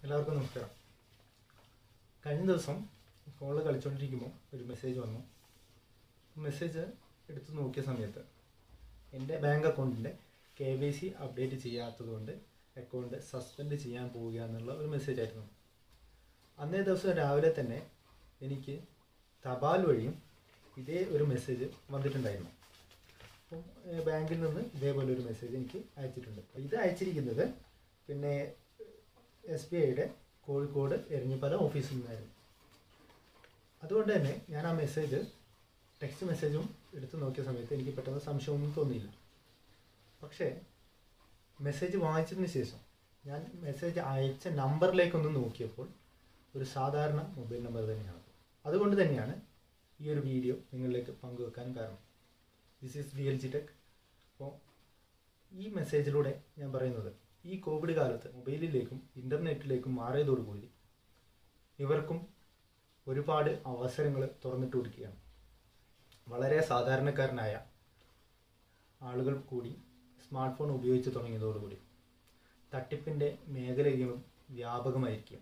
എല്ലാവർക്കും നമസ്കാരം കഴിഞ്ഞ ദിവസം ഫോണിൽ കളിച്ചുകൊണ്ടിരിക്കുമ്പോൾ ഒരു മെസ്സേജ് വന്നു മെസ്സേജ് എടുത്ത് നോക്കിയ സമയത്ത് എൻ്റെ ബാങ്ക് അക്കൗണ്ടിൻ്റെ കെ വൈ സി അപ്ഡേറ്റ് ചെയ്യാത്തതുകൊണ്ട് അക്കൗണ്ട് സസ്പെൻഡ് ചെയ്യാൻ പോവുക എന്നുള്ള ഒരു മെസ്സേജ് ആയിരുന്നു അന്നേ ദിവസം രാവിലെ തന്നെ എനിക്ക് തപാൽ വഴിയും ഇതേ ഒരു മെസ്സേജ് വന്നിട്ടുണ്ടായിരുന്നു അപ്പം ഏഹ്, ബാങ്കിൽ നിന്ന് ഇതേപോലെ ഒരു മെസ്സേജ് എനിക്ക് അയച്ചിട്ടുണ്ട് ഇത് അയച്ചിരിക്കുന്നത് പിന്നെ എസ് ബി ഐയുടെ കോഴിക്കോട് എരഞ്ഞിപ്പല ഓഫീസിൽ നിന്നായിരുന്നു അതുകൊണ്ട് തന്നെ ഞാൻ ആ മെസ്സേജ് ടെക്സ്റ്റ് മെസ്സേജും എടുത്ത് നോക്കിയ സമയത്ത് എനിക്ക് പെട്ടെന്ന് സംശയമൊന്നും തോന്നിയില്ല പക്ഷേ മെസ്സേജ് വായിച്ചതിന് ശേഷം ഞാൻ മെസ്സേജ് അയച്ച നമ്പറിലേക്കൊന്ന് നോക്കിയപ്പോൾ ഒരു സാധാരണ മൊബൈൽ നമ്പർ തന്നെയാണ് അതുകൊണ്ട് തന്നെയാണ് ഈ ഒരു വീഡിയോ നിങ്ങളിലേക്ക് പങ്കുവെക്കാൻ കാരണം this is D L G tech അപ്പോൾ ഈ മെസ്സേജിലൂടെ ഞാൻ പറയുന്നത് ഈ കോവിഡ് കാലത്ത് മൊബൈലിലേക്കും ഇൻ്റർനെറ്റിലേക്കും മാറിയതോടുകൂടി ഇവർക്കും ഒരുപാട് അവസരങ്ങൾ തുറന്നിട്ട് കൊടുക്കുകയാണ് വളരെ സാധാരണക്കാരനായ ആളുകൾ കൂടി സ്മാർട്ട് ഫോൺ ഉപയോഗിച്ച് തുടങ്ങിയതോടുകൂടി തട്ടിപ്പിൻ്റെ മേഖലകളും വ്യാപകമായിരിക്കും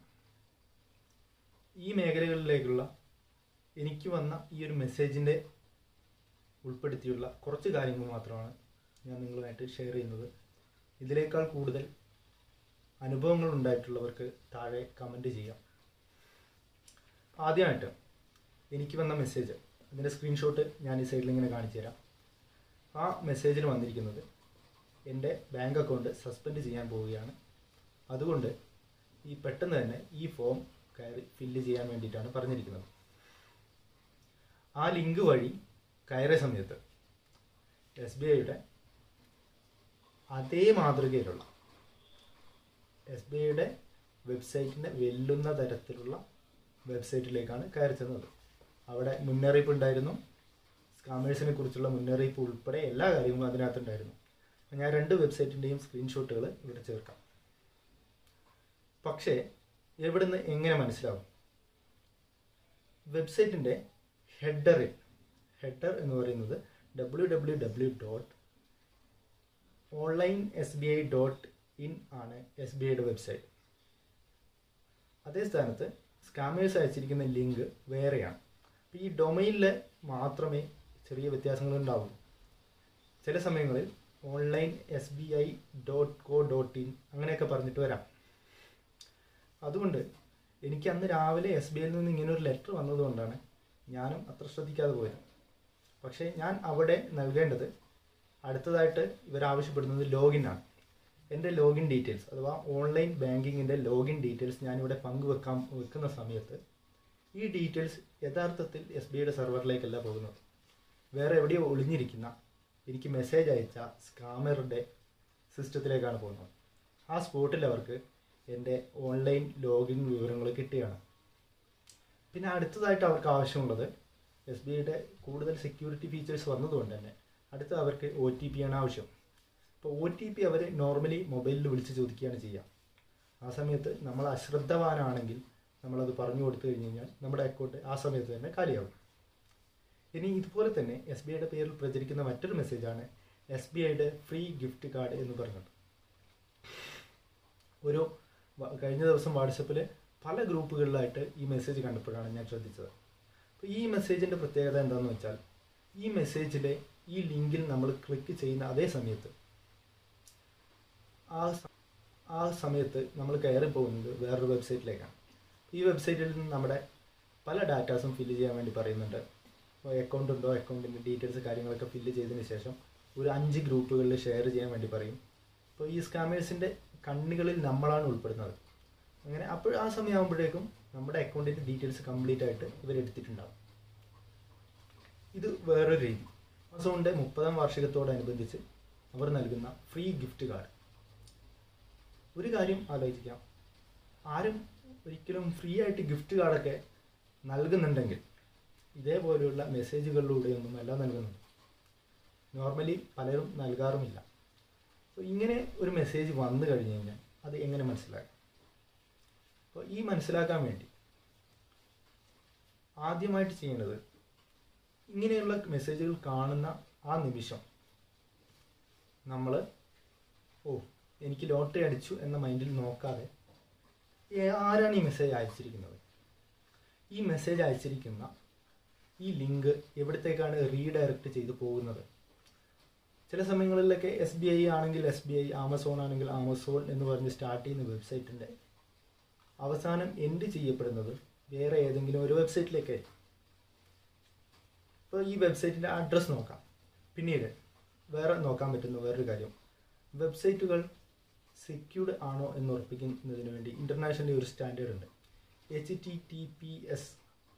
ഈ മേഖലകളിലേക്കുള്ള എനിക്ക് വന്ന ഈ ഒരു മെസ്സേജിൻ്റെ ഉൾപ്പെടുത്തിയുള്ള കുറച്ച് കാര്യങ്ങൾ മാത്രമാണ് ഞാൻ നിങ്ങളുമായിട്ട് ഷെയർ ചെയ്യുന്നത് ഇതിനേക്കാൾ കൂടുതൽ അനുഭവങ്ങൾ ഉണ്ടായിട്ടുള്ളവർക്ക് താഴെ കമൻറ്റ് ചെയ്യാം ആദ്യമായിട്ട് എനിക്ക് വന്ന മെസ്സേജ് അതിൻ്റെ സ്ക്രീൻഷോട്ട് ഞാൻ ഈ സൈഡിൽ ഇങ്ങനെ കാണിച്ചു തരാം ആ മെസ്സേജിൽ വന്നിരിക്കുന്നത് എൻ്റെ ബാങ്ക് അക്കൗണ്ട് സസ്പെൻഡ് ചെയ്യാൻ പോവുകയാണ് അതുകൊണ്ട് ഈ പെട്ടെന്ന് തന്നെ ഈ ഫോം കയറി ഫില്ല് ചെയ്യാൻ വേണ്ടിയിട്ടാണ് പറഞ്ഞിരിക്കുന്നത് ആ ലിങ്ക് വഴി കയറിയ സമയത്ത് എസ് ബി ഐയുടെ അതേ മാതൃകയിലുള്ള എസ് ബി ഐയുടെ വെബ്സൈറ്റിനെ വെല്ലുന്ന തരത്തിലുള്ള വെബ്സൈറ്റിലേക്കാണ് കയറി ചെന്നത് അവിടെ മുന്നറിയിപ്പ് ഉണ്ടായിരുന്നു സ്കാമേഴ്സിനെ കുറിച്ചുള്ള മുന്നറിയിപ്പ് ഉൾപ്പെടെ എല്ലാ കാര്യങ്ങളും അതിനകത്തുണ്ടായിരുന്നു ഞാൻ രണ്ട് വെബ്സൈറ്റിൻ്റെയും സ്ക്രീൻഷോട്ടുകൾ ഇവിടെ ചേർക്കാം പക്ഷേ എവിടുന്ന് എങ്ങനെ മനസ്സിലാവും വെബ്സൈറ്റിൻ്റെ ഹെഡറിൽ ഹെഡർ എന്ന് പറയുന്നത് W W W dot online S B I dot in ആണ് എസ് ബി ഐയുടെ വെബ്സൈറ്റ് അതേ സ്ഥാനത്ത് സ്കാമേഴ്സ് അയച്ചിരിക്കുന്ന ലിങ്ക് വേറെയാണ് അപ്പോൾ ഈ ഡൊമൈനിൽ മാത്രമേ ചെറിയ വ്യത്യാസങ്ങൾ ഉണ്ടാവുള്ളൂ ചില സമയങ്ങളിൽ online S B I dot co dot in അങ്ങനെയൊക്കെ പറഞ്ഞിട്ട് വരാം അതുകൊണ്ട് എനിക്ക് അന്ന് രാവിലെ എസ് ബി ഐയിൽ നിന്ന് ഇങ്ങനെ ഒരു ലെറ്റർ വന്നതുകൊണ്ടാണ് ഞാനും അത്ര ശ്രദ്ധിക്കാതെ പോയത് പക്ഷേ ഞാൻ അവിടെ നൽകേണ്ടത് അടുത്തതായിട്ട് ഇവർ ആവശ്യപ്പെടുന്നത് ലോഗിൻ ആണ് എൻ്റെ ലോഗിൻ ഡീറ്റെയിൽസ് അഥവാ ഓൺലൈൻ ബാങ്കിങ്ങിൻ്റെ ലോഗിൻ ഡീറ്റെയിൽസ് ഞാനിവിടെ പങ്കുവെക്കാൻ വെക്കുന്ന സമയത്ത് ഈ ഡീറ്റെയിൽസ് യഥാർത്ഥത്തിൽ എസ് ബി ഐയുടെ സെർവറിലേക്കല്ല പോകുന്നത് വേറെ എവിടെയോ ഒളിഞ്ഞിരിക്കുന്ന എനിക്ക് മെസ്സേജ് അയച്ച സ്കാമറുടെ സിസ്റ്റത്തിലേക്കാണ് പോകുന്നത് ആ സ്പോട്ടിൽ അവർക്ക് എൻ്റെ ഓൺലൈൻ ലോഗിൻ വിവരങ്ങൾ കിട്ടുകയാണ് പിന്നെ അടുത്തതായിട്ട് അവർക്ക് ആവശ്യമുള്ളത് എസ് ബി ഐയുടെ കൂടുതൽ സെക്യൂരിറ്റി ഫീച്ചേഴ്സ് വന്നതുകൊണ്ട് തന്നെ അടുത്ത അവർക്ക് ഒ ടി പി ആണ് ആവശ്യം അപ്പോൾ ഒ ടി പി അവർ നോർമലി മൊബൈലിൽ വിളിച്ച് ചോദിക്കുകയാണ് ചെയ്യുക ആ സമയത്ത് നമ്മൾ അശ്രദ്ധവാനാണെങ്കിൽ നമ്മളത് പറഞ്ഞു കൊടുത്തു കഴിഞ്ഞ് കഴിഞ്ഞാൽ നമ്മുടെ അക്കൗണ്ട് ആ സമയത്ത് തന്നെ കാലിയാവും ഇനി ഇതുപോലെ തന്നെ എസ് ബി ഐയുടെ പേരിൽ പ്രചരിക്കുന്ന മറ്റൊരു മെസ്സേജാണ് എസ് ബി ഐയുടെ ഫ്രീ ഗിഫ്റ്റ് കാർഡ് എന്ന് പറഞ്ഞിട്ട് ഒരു വ- കഴിഞ്ഞ ദിവസം വാട്സപ്പിൽ പല ഗ്രൂപ്പുകളിലായിട്ട് ഈ മെസ്സേജ് കണ്ടപ്പോഴാണ് ഞാൻ ശ്രദ്ധിച്ചത് അപ്പോൾ ഈ മെസ്സേജിൻ്റെ പ്രത്യേകത എന്താണെന്ന് വെച്ചാൽ ഈ മെസ്സേജിലെ ഈ ലിങ്കിൽ നമ്മൾ ക്ലിക്ക് ചെയ്യുന്ന അതേ സമയത്ത് ആ സ- ആ സമയത്ത് നമ്മൾ കയറി പോകുന്നത് വേറൊരു വെബ്സൈറ്റിലേക്കാണ് ഈ വെബ്സൈറ്റിൽ നിന്ന് നമ്മുടെ പല ഡാറ്റാസും ഫില്ല് ചെയ്യാൻ വേണ്ടി പറയുന്നുണ്ട് അപ്പോൾ അക്കൗണ്ട് ഉണ്ടോ അക്കൗണ്ടിൻ്റെ ഡീറ്റെയിൽസ് കാര്യങ്ങളൊക്കെ ഫില്ല് ചെയ്തതിന് ശേഷം ഒരു അഞ്ച് ഗ്രൂപ്പുകളിൽ ഷെയർ ചെയ്യാൻ വേണ്ടി പറയും അപ്പോൾ ഈ സ്കാമേഴ്സിൻ്റെ കണ്ണുകളിൽ നമ്മളാണ് ഉൾപ്പെടുന്നത് അങ്ങനെ അപ്പോൾ ആ സമയമാകുമ്പോഴേക്കും നമ്മുടെ അക്കൗണ്ടിൻ്റെ ഡീറ്റെയിൽസ് കംപ്ലീറ്റ് ആയിട്ട് ഇവരെടുത്തിട്ടുണ്ടാവും ഇത് വേറൊരു രീതി ആമസോണിൻ്റെ മുപ്പതാം വാർഷികത്തോടനുബന്ധിച്ച് അവർ നൽകുന്ന ഫ്രീ ഗിഫ്റ്റ് കാർഡ് ഒരു കാര്യം ആലോചിക്കാം ആരും ഒരിക്കലും ഫ്രീ ആയിട്ട് ഗിഫ്റ്റ് കാർഡൊക്കെ നൽകുന്നുണ്ടെങ്കിൽ ഇതേപോലെയുള്ള മെസ്സേജുകളിലൂടെയൊന്നും അല്ല നൽകുന്നത് നോർമലി പലരും നൽകാറുമില്ല അപ്പോൾ ഇങ്ങനെ ഒരു മെസ്സേജ് വന്നു കഴിഞ്ഞ് കഴിഞ്ഞാൽ അത് എങ്ങനെ മനസ്സിലാക്കാം അപ്പോൾ ഈ മനസ്സിലാക്കാൻ വേണ്ടി ആദ്യമായിട്ട് ചെയ്യേണ്ടത് ഇങ്ങനെയുള്ള മെസ്സേജുകൾ കാണുന്ന ആ നിമിഷം നമ്മൾ ഓ എനിക്ക് ലോട്ടറി അടിച്ചു എന്ന മൈൻഡിൽ നോക്കാതെ ഏ- ആരാണ് ഈ മെസ്സേജ് അയച്ചിരിക്കുന്നത് ഈ മെസ്സേജ് അയച്ചിരിക്കുന്ന ഈ ലിങ്ക് എവിടത്തേക്കാണ് റീഡയറക്റ്റ് ചെയ്ത് പോകുന്നത് ചില സമയങ്ങളിലൊക്കെ എസ് ബി ഐ ആണെങ്കിൽ എസ് ബി ഐ ആമസോൺ ആണെങ്കിൽ ആമസോൺ എന്ന് പറഞ്ഞ് സ്റ്റാർട്ട് ചെയ്യുന്ന വെബ്സൈറ്റിൻ്റെ അവസാനം എൻഡ് ചെയ്യപ്പെടുന്നത് വേറെ ഏതെങ്കിലും ഒരു വെബ്സൈറ്റിലേക്ക് ഇപ്പോൾ ഈ വെബ്സൈറ്റിൻ്റെ അഡ്രസ്സ് നോക്കാം പിന്നീട് വേറെ നോക്കാൻ പറ്റുന്ന വേറൊരു കാര്യം വെബ്സൈറ്റുകൾ സെക്യൂർഡ് ആണോ എന്ന് ഉറപ്പിക്കുന്നതിന് വേണ്ടി ഇൻ്റർനാഷണലി ഒരു സ്റ്റാൻഡേർഡ് ഉണ്ട് H T T P S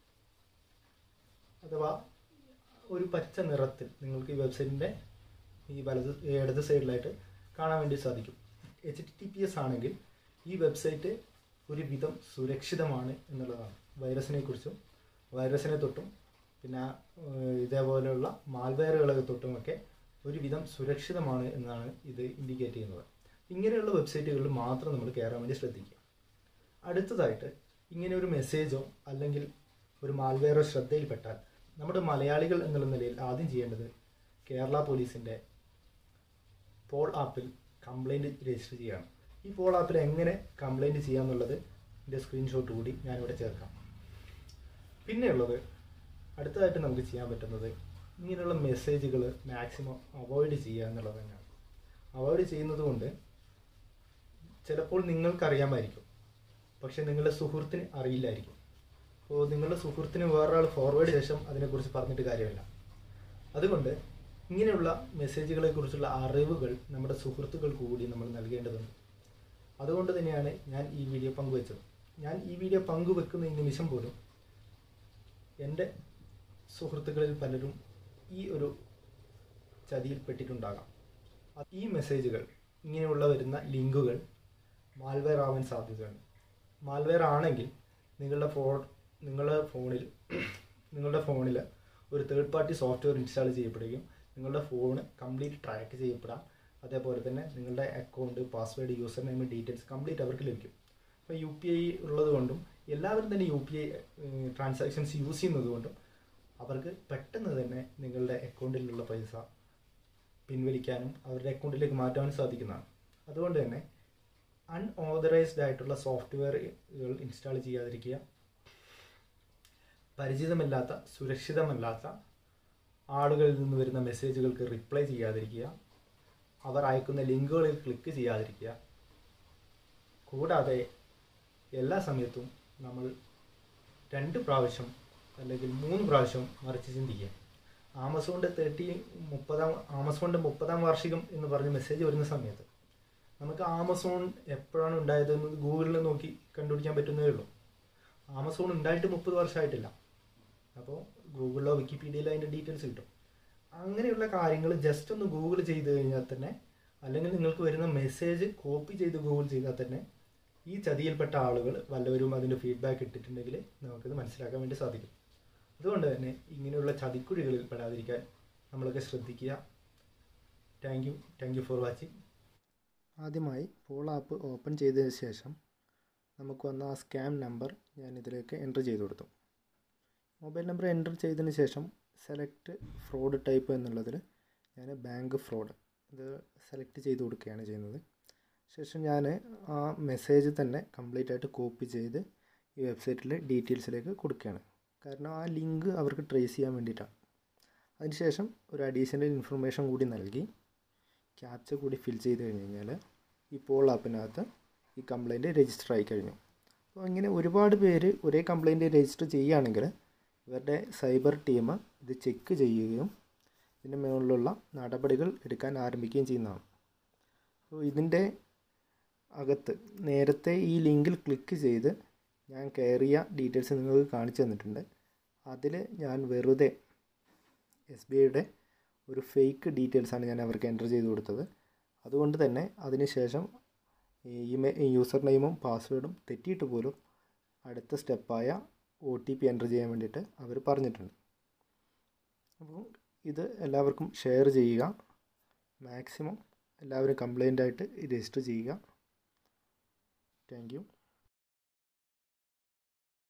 അഥവാ ഒരു പച്ച നിറത്തിൽ നിങ്ങൾക്ക് ഈ വെബ്സൈറ്റിൻ്റെ ഈ വലത് ഇടത് സൈഡിലായിട്ട് കാണാൻ വേണ്ടി സാധിക്കും H T T P S ആണെങ്കിൽ ഈ വെബ്സൈറ്റ് ഒരുവിധം സുരക്ഷിതമാണ് എന്നുള്ളതാണ് വൈറസിനെ കുറിച്ചും വൈറസിനെ തൊട്ടും പിന്നെ ഏഹ്, ഇതേപോലെയുള്ള മാൽവെയറുകളെ തൊട്ടുമൊക്കെ ഒരുവിധം സുരക്ഷിതമാണ് എന്നാണ് ഇത് ഇൻഡിക്കേറ്റ് ചെയ്യുന്നത് ഇങ്ങനെയുള്ള വെബ്സൈറ്റുകളിൽ മാത്രം നമ്മൾ കയറാൻ വേണ്ടി ശ്രദ്ധിക്കുക അടുത്തതായിട്ട് ഇങ്ങനെ ഒരു മെസ്സേജോ അല്ലെങ്കിൽ ഒരു മാൽവെയറോ ശ്രദ്ധയിൽപ്പെട്ടാൽ നമ്മുടെ മലയാളികൾ എന്നുള്ള നിലയിൽ ആദ്യം ചെയ്യേണ്ടത് കേരള പോലീസിൻ്റെ പോൾ ആപ്പിൽ കംപ്ലൈൻറ്റ് രജിസ്റ്റർ ചെയ്യുകയാണ് ഈ പോൾ ആപ്പിൽ എങ്ങനെ കംപ്ലൈൻറ്റ് ചെയ്യാമെന്നുള്ളത് എൻ്റെ സ്ക്രീൻഷോട്ട് കൂടി ഞാനിവിടെ ചേർക്കാം പിന്നെയുള്ളത് അടുത്തതായിട്ട് നമുക്ക് ചെയ്യാൻ പറ്റുന്നത് ഇങ്ങനെയുള്ള മെസ്സേജുകൾ മാക്സിമം അവോയ്ഡ് ചെയ്യുക എന്നുള്ളത് തന്നെയാണ് അവോയ്ഡ് ചെയ്യുന്നത് കൊണ്ട് ചിലപ്പോൾ നിങ്ങൾക്കറിയാമായിരിക്കും പക്ഷെ നിങ്ങളുടെ സുഹൃത്തിന് അറിയില്ലായിരിക്കും അപ്പോൾ നിങ്ങളുടെ സുഹൃത്തിന് വേറൊരാൾ ഫോർവേഡ് ശേഷം അതിനെക്കുറിച്ച് പറഞ്ഞിട്ട് കാര്യമില്ല അതുകൊണ്ട് ഇങ്ങനെയുള്ള മെസ്സേജുകളെ കുറിച്ചുള്ള അറിവുകൾ നമ്മുടെ സുഹൃത്തുക്കൾക്ക് കൂടി നമ്മൾ നൽകേണ്ടതുണ്ട് അതുകൊണ്ട് തന്നെയാണ് ഞാൻ ഈ വീഡിയോ പങ്കുവച്ചത് ഞാൻ ഈ വീഡിയോ പങ്കുവെക്കുന്ന ഈ നിമിഷം പോലും എൻ്റെ സുഹൃത്തുക്കളിൽ പലരും ഈ ഒരു ചതിയിൽപ്പെട്ടിട്ടുണ്ടാകാം അത് ഈ മെസ്സേജുകൾ ഇങ്ങനെയുള്ള വരുന്ന ലിങ്കുകൾ മാൽവെയർ ആവാൻ സാധ്യതയുണ്ട് മാൽവെയർ ആണെങ്കിൽ നിങ്ങളുടെ ഫോൺ നിങ്ങളുടെ ഫോണിൽ നിങ്ങളുടെ ഫോണിൽ ഒരു തേർഡ് പാർട്ടി സോഫ്റ്റ്വെയർ ഇൻസ്റ്റാൾ ചെയ്യപ്പെടുകയും നിങ്ങളുടെ ഫോൺ കംപ്ലീറ്റ് ട്രാക്ക് ചെയ്യപ്പെടാം അതേപോലെ തന്നെ നിങ്ങളുടെ account password user name details complete അവർക്ക് ലഭിക്കും അപ്പോൾ യു പി ഐ ഉള്ളത് കൊണ്ടും എല്ലാവരും തന്നെ U P I transactions use ചെയ്യുന്നത് കൊണ്ടും അവർക്ക് പെട്ടെന്ന് തന്നെ നിങ്ങളുടെ അക്കൗണ്ടിലുള്ള പൈസ പിൻവലിക്കാനും അവരുടെ അക്കൗണ്ടിലേക്ക് മാറ്റാനും സാധിക്കുന്നതാണ് അതുകൊണ്ട് തന്നെ അൺഓതറൈസ്ഡ് ആയിട്ടുള്ള സോഫ്റ്റ്വെയറുകൾ ഇൻസ്റ്റാൾ ചെയ്യാതിരിക്കുക പരിചിതമല്ലാത്ത സുരക്ഷിതമല്ലാത്ത ആളുകളിൽ നിന്ന് വരുന്ന മെസ്സേജുകൾക്ക് റിപ്ലൈ ചെയ്യാതിരിക്കുക അവർ അയക്കുന്ന ലിങ്കുകളിൽ ക്ലിക്ക് ചെയ്യാതിരിക്കുക കൂടാതെ എല്ലാ സമയത്തും നമ്മൾ രണ്ട് പ്രാവശ്യം അല്ലെങ്കിൽ മൂന്ന് പ്രാവശ്യം മറിച്ച് ചിന്തിക്കുക ആമസോണിൻ്റെ തേർട്ടി മുപ്പതാം ആമസോണിൻ്റെ മുപ്പതാം വാർഷികം എന്ന് പറഞ്ഞ് മെസ്സേജ് വരുന്ന സമയത്ത് നമുക്ക് ആമസോൺ എപ്പോഴാണ് ഉണ്ടായതെന്ന് ഗൂഗിളിൽ നോക്കി കണ്ടുപിടിക്കാൻ പറ്റുന്നതേ ഉള്ളൂ ആമസോൺ ഉണ്ടായിട്ട് മുപ്പത് വർഷമായിട്ടില്ല അപ്പോൾ ഗൂഗിളിലോ വിക്കിപീഡിയയിലോ അതിൻ്റെ ഡീറ്റെയിൽസ് കിട്ടും അങ്ങനെയുള്ള കാര്യങ്ങൾ ജസ്റ്റ് ഒന്ന് ഗൂഗിൾ ചെയ്ത് കഴിഞ്ഞാൽ തന്നെ അല്ലെങ്കിൽ നിങ്ങൾക്ക് വരുന്ന മെസ്സേജ് കോപ്പി ചെയ്ത് ഗൂഗിൾ ചെയ്താൽ തന്നെ ഈ ചതിയിൽപ്പെട്ട ആളുകൾ വല്ലവരും അതിൻ്റെ ഫീഡ്ബാക്ക് ഇട്ടിട്ടുണ്ടെങ്കിൽ നമുക്കിത് മനസ്സിലാക്കാൻ വേണ്ടി സാധിക്കും അതുകൊണ്ട് തന്നെ ഇങ്ങനെയുള്ള ചതിക്കുഴികളിൽ പെടാതിരിക്കാൻ നമ്മളൊക്കെ ശ്രദ്ധിക്കുക thank you thank you for watching ആദ്യമായി പോൾ ആപ്പ് ഓപ്പൺ ചെയ്തതിന് ശേഷം നമുക്ക് വന്ന ആ സ്കാം നമ്പർ ഞാൻ ഇതിലേക്ക് എൻ്റർ ചെയ്ത് കൊടുത്തു മൊബൈൽ നമ്പർ എൻ്റർ ചെയ്തതിന് ശേഷം സെലക്ട് ഫ്രോഡ് ടൈപ്പ് എന്നുള്ളതിൽ ഞാൻ ബാങ്ക് ഫ്രോഡ് ഇത് സെലക്ട് ചെയ്ത് കൊടുക്കുകയാണ് ചെയ്യുന്നത് ശേഷം ഞാൻ ആ മെസ്സേജ് തന്നെ കംപ്ലീറ്റ് ആയിട്ട് കോപ്പി ചെയ്ത് ഈ വെബ്സൈറ്റിൽ ഡീറ്റെയിൽസിലേക്ക് കൊടുക്കുകയാണ് കാരണം ആ ലിങ്ക് അവർക്ക് ട്രേസ് ചെയ്യാൻ വേണ്ടിയിട്ടാണ് അതിനുശേഷം ഒരു അഡീഷണൽ ഇൻഫർമേഷൻ കൂടി നൽകി ക്യാപ്ച കൂടി ഫിൽ ചെയ്ത് കഴിഞ്ഞ് കഴിഞ്ഞാൽ ഈ പോൾ ആപ്പിനകത്ത് ഈ കംപ്ലൈൻറ്റ് രജിസ്റ്റർ ആയി കഴിഞ്ഞു അപ്പോൾ ഇങ്ങനെ ഒരുപാട് പേര് ഒരേ കംപ്ലൈൻറ്റ് രജിസ്റ്റർ ചെയ്യുകയാണെങ്കിൽ ഇവരുടെ സൈബർ ടീം ഇത് ചെക്ക് ചെയ്യുകയും ഇതിൻ്റെ മുകളിലുള്ള നടപടികൾ എടുക്കാൻ ആരംഭിക്കുകയും ചെയ്യുന്നതാണ് അപ്പോൾ ഇതിൻ്റെ അകത്ത് നേരത്തെ ഈ ലിങ്കിൽ ക്ലിക്ക് ചെയ്ത് ഞാൻ കയറിയ ഡീറ്റെയിൽസ് നിങ്ങൾക്ക് കാണിച്ചു തന്നിട്ടുണ്ട് അതിൽ ഞാൻ വെറുതെ എസ് ബി ഐയുടെ ഒരു ഫേക്ക് ഡീറ്റെയിൽസാണ് ഞാൻ അവർക്ക് എൻ്റർ ചെയ്ത് കൊടുത്തത് അതുകൊണ്ട് തന്നെ അതിനുശേഷം ഇമെയിൽ യൂസർ നെയിമും പാസ്വേഡും തെറ്റിയിട്ട് പോലും അടുത്ത സ്റ്റെപ്പായ ഒ ടി പി എൻ്റർ ചെയ്യാൻ വേണ്ടിയിട്ട് അവർ പറഞ്ഞിട്ടുണ്ട് അപ്പോൾ ഇത് എല്ലാവർക്കും ഷെയർ ചെയ്യുക മാക്സിമം എല്ലാവരും കംപ്ലൈൻ്റ് ആയിട്ട് രജിസ്റ്റർ ചെയ്യുക താങ്ക് യു